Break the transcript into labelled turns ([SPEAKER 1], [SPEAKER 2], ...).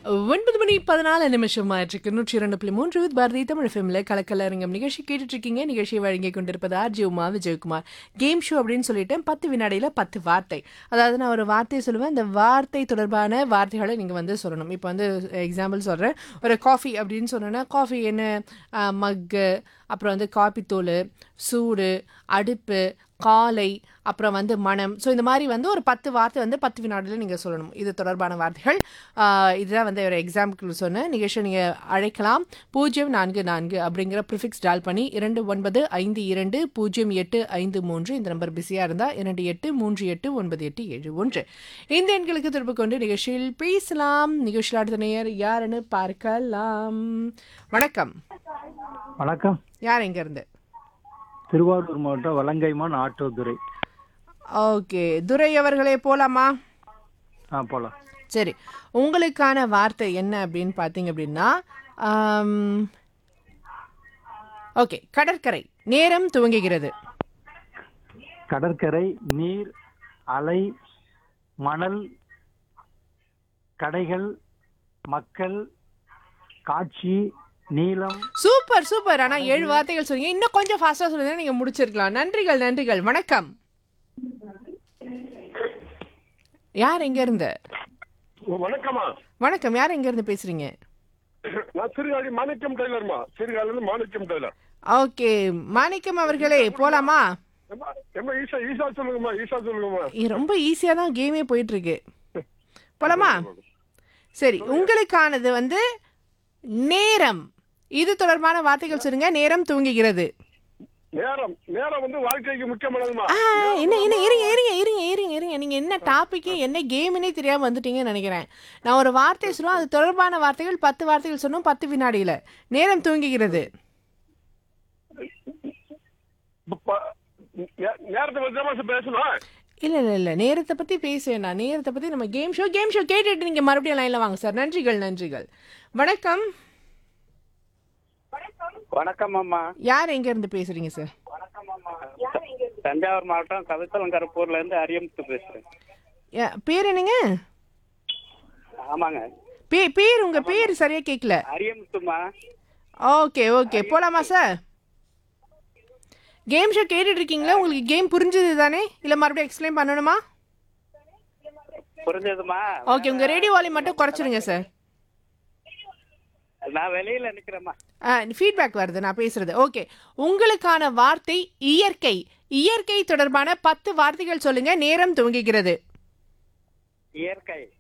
[SPEAKER 1] ஒன்பது மணி பதினாலு நிமிஷம் ஆயிற்றுக்கு நூற்றி இரண்டு புள்ளி மூன்று வித் பாரதி தமிழ் ஃபிலிமில் கலக்கலரங்கம் நிகழ்ச்சி கேட்டுட்டு இருக்கீங்க நிகழ்ச்சியை வழங்கி கொண்டிருப்பது RJ Uma Vijayakumar game show அப்படின்னு சொல்லிட்டு பத்து வினாடியில் பத்து வார்த்தை அதாவது நான் ஒரு வார்த்தையை சொல்லுவேன் அந்த வார்த்தை தொடர்பான வார்த்தைகளை நீங்கள் வந்து சொல்லணும் இப்போ வந்து எக்ஸாம்பிள் சொல்கிறேன் ஒரு காஃபி அப்படின்னு சொன்னோன்னா காஃபி என்ன மக்கு அப்புறம் வந்து காப்பி தூள் சூடு அடுப்பு காலை அப்புறம் வந்து மனம் ஸோ இந்த மாதிரி வந்து ஒரு பத்து வார்த்தை வந்து பத்து வினாடியில் நீங்கள் சொல்லணும் இது தொடர்பான வார்த்தைகள் ஆஹ் இதுதான் வந்து ஒரு எக்ஸாம்பிள் சொன்னேன் நிகழ்ச்சியை நீங்கள் அழைக்கலாம் பூஜ்ஜியம் நான்கு நான்கு அப்படிங்கிற ப்ரிஃபிக்ஸ் டால் பண்ணி இரண்டு ஒன்பது ஐந்து இரண்டு பூஜ்ஜியம் எட்டு ஐந்து மூன்று இந்த நம்பர் பிஸியாக இருந்தால் இரண்டு எட்டு மூன்று எட்டு ஒன்பது எட்டு ஏழு ஒன்று இந்த எண்களுக்கு தொடர்பு கொண்டு நிகழ்ச்சியில் பேசலாம் நிகழ்ச்சியில் அடுத்த நேயர் யாருன்னு பார்க்கலாம் வணக்கம்
[SPEAKER 2] வணக்கம்
[SPEAKER 1] யார் எங்கேருந்து
[SPEAKER 2] திருவாரூர் மாவட்டம் வலங்கைமான் ஆட்டோதுறை
[SPEAKER 1] ஓகே துரை அவர்களே போலாமா
[SPEAKER 2] ஆ போலாம்
[SPEAKER 1] சரி உங்களுக்கான வார்த்தை என்ன அப்படின்னு பார்த்தீங்க அப்படின்னா ஓகே கடற்கரை நேரம் துவங்குகிறது
[SPEAKER 2] கடற்கரை நீர் அலை மணல் கடைகள் மக்கள் காட்சி நீளம்
[SPEAKER 1] சூப்பர் சூப்பர் ஆனா ஏழு வார்த்தைகள் சொன்னீங்க இன்னும் கொஞ்சம் ஃபாஸ்டா சொல்லுங்க நீங்க முடிச்சிருக்கலாம் நன்றிகள் நன்றிகள் வணக்கம் யார் எங்க இருந்து
[SPEAKER 3] வணக்கம்மா
[SPEAKER 1] வணக்கம் யார் எங்க இருந்து பேசுறீங்க
[SPEAKER 3] நான் சிறுகாழி மாணிக்கம் டெய்லர்மா சிறுகாலில மாணிக்கம் டெய்லர்
[SPEAKER 1] ஓகே மாணிக்கம் அவர்களே போலாமா
[SPEAKER 3] ஏம்மா, ஏம்மா ஈஷா ஈஷா சொல்லுங்கம்மா ஈஷா சொல்லுங்கம்மா
[SPEAKER 1] இது ரொம்ப ஈஸியா தான் கேமே போயிட்டு இருக்கு போலாமா சரி உங்களுக்கானது வந்து நேரம் இது தொடர்பான வார்த்தைகள் சொல்லுங்க நேரம் தூங்குகிறது
[SPEAKER 3] நேரம் நேரம் வந்து வாழ்க்கைக்கு முக்கியமானதுமா
[SPEAKER 1] ஆ, என்ன என்ன இருங்க இருங்க இருங்க இருங்க இருங்க நீங்க என்ன டாபிக் என்ன கேம்னே தெரியாம வந்துட்டீங்கன்னு நினைக்கிறேன் நான் ஒரு வார்த்தை சொல்லுவேன் அது தொடர்பான வார்த்தைகள் பத்து வார்த்தைகள் சொன்னோம் பத்து வினாடியில நேரம் தூங்குகிறது
[SPEAKER 3] ப- நே- நேரத்தை பத்தி தான் பேசணும்
[SPEAKER 1] இல்ல இல்ல இல்ல நேரத்தை பத்தி பேச வேண்டாம் நேரத்தை பத்தி நம்ம கேம் ஷோ கேம் ஷோ கேட்டுட்டு நீங்க மறுபடியும் லைன்ல வாங்க சார் நன்றிகள் நன்றிகள் வணக்கம்
[SPEAKER 4] வணக்கம் அம்மா
[SPEAKER 1] யார் எங்க இருந்து பேசுறீங்க சார்
[SPEAKER 4] தஞ்சாவூர் மாவட்டம் கவித்தலங்கரப்பூர்ல இருந்து அரியமுத்து பேசுறேன்
[SPEAKER 1] யா- பேர் என்னங்க
[SPEAKER 4] ஆமாங்க
[SPEAKER 1] பே பேர் உங்க பேர் சரியா கேட்கல
[SPEAKER 4] அரியமுத்துமா
[SPEAKER 1] ஓகே ஓகே போலாமா சார் கேம் ஷோ கேட்டுட்டு இருக்கீங்களா உங்களுக்கு கேம் புரிஞ்சது தானே இல்ல மறுபடியும் எக்ஸ்பிளைன் பண்ணணுமா
[SPEAKER 4] புரிஞ்சதுமா
[SPEAKER 1] ஓகே உங்க ரேடியோ வால்யூம் மட்டும் குறைச்சிருங்க சார்
[SPEAKER 4] நான் வெளியில நிக்கிறேம்மா
[SPEAKER 1] ஃபீட்பேக் வருது நான் பேசுறது ஓகே உங்களுக்கான வார்த்தை இயற்கை இயற்கை தொடர்பான பத்து வார்த்தைகள் சொல்லுங்க நேரம் துவங்குகிறது
[SPEAKER 4] இயற்கை